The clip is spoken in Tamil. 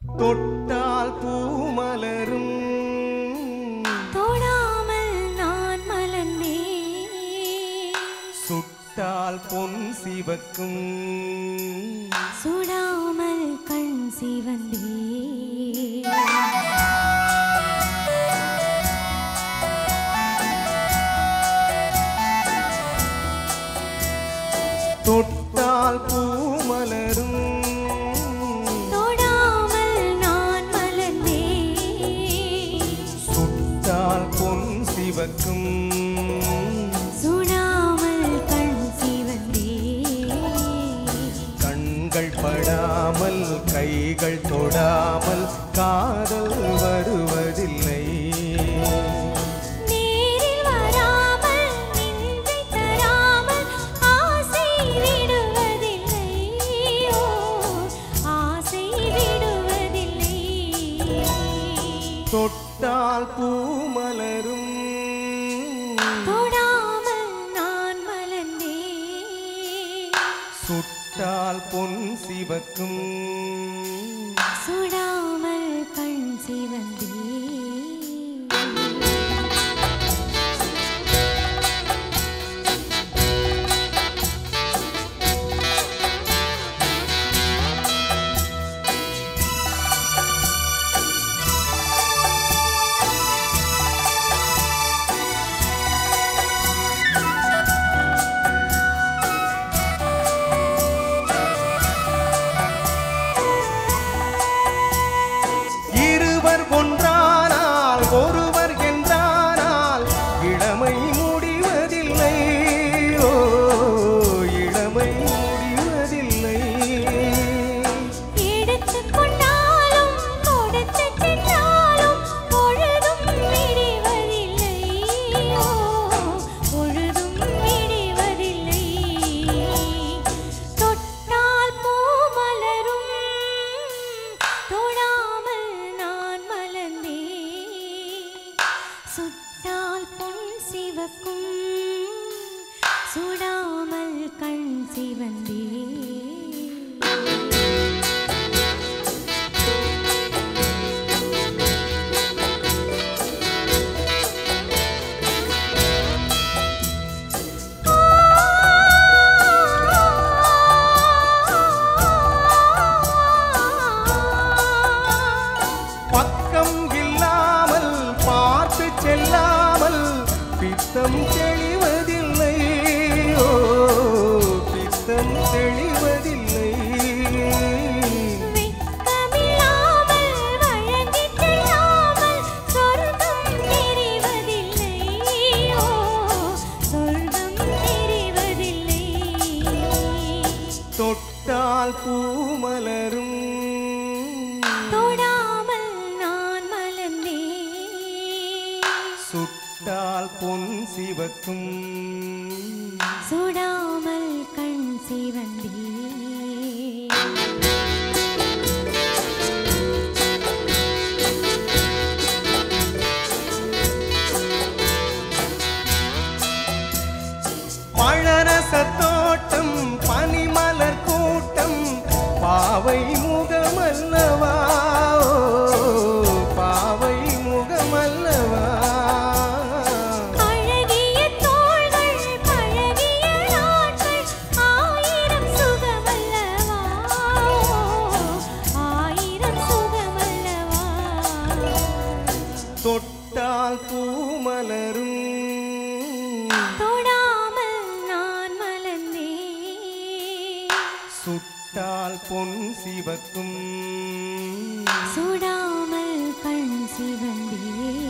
தொட்டால் பூமலரும் தொடாமல் நான் மலர்ந்தேன் சுட்டால் பொன் சிவக்கும் சுடாமல் கண் சிவந்தே தொட்டால் பூமலரும் தொடாமல் நான் மலர்ந்தேன் சுட்டால் பொன் சிவக்கும் சுடாமல் கண் சிவந்தே கண்கள் படாமல் கைகள் தொடாமல் காதல் வருவதில்லை நேரில் வராமல் நின்றை தராமல் ஆசை விடுவதில்லை ஓ ஆசை விடுவதில்லை தொட்டால் பூமலரும் தொடாமல் நான் மலர்ந்தேன் சுட்டால் பொன் சிவக்கும் சுடாமல் கண் சிவந்தே இருவர் ஒன்றானால் ஒருவர் என்றானால் இளமை முடிவதில்லை ஓ இளமை முடிவதில்லை எடுத்துக் கொண்டாலும் கொடுத்து சென்றாலும் பொழுதும் விடிவதில்லை ஓ பொழுதும் விடிவதில்லை தொட்டால் பூ மலரும் தொடாமல் நான் மலர்ந்தேன் சுட்டால் பொன் சிவக்கும் சுடாமல் கண் சிவந்தே பக்கம் இல்லாமல் பார்த்து செல்லாமல் பித்தம் தெளிவதில்லை ஓ பித்தம் தெளிவதில்லை வெட்கமில்லாமல் வழங்கிச் செல்லாமல் சொர்க்கம் தெரிவதில்லை ஓ சொர்க்கம் தெரிவதில்லை தொட்டால் பூமலரும் தொடாமல் நான் மலர்ந்தேன் சுட்டால் பொன் சிவக்கும் சுடாமல் கண் சிவந்தே பழரச தோட்டம் பனிமலர் கூட்டம் பாவை முகமல்லவா ஓ, பாவை முகமல்லவா அழகிய தோள்கள் பழகிய நாட்கள் ஆயிரம் சுகமல்லவா ஆயிரம் சுகமல்லவா தொட்டால் பூமலரும் தொடாமல் நான் மலர்ந்தேன் சுட்டால் பொன் சிவக்கும் சுடாமல் கண் சிவந்தே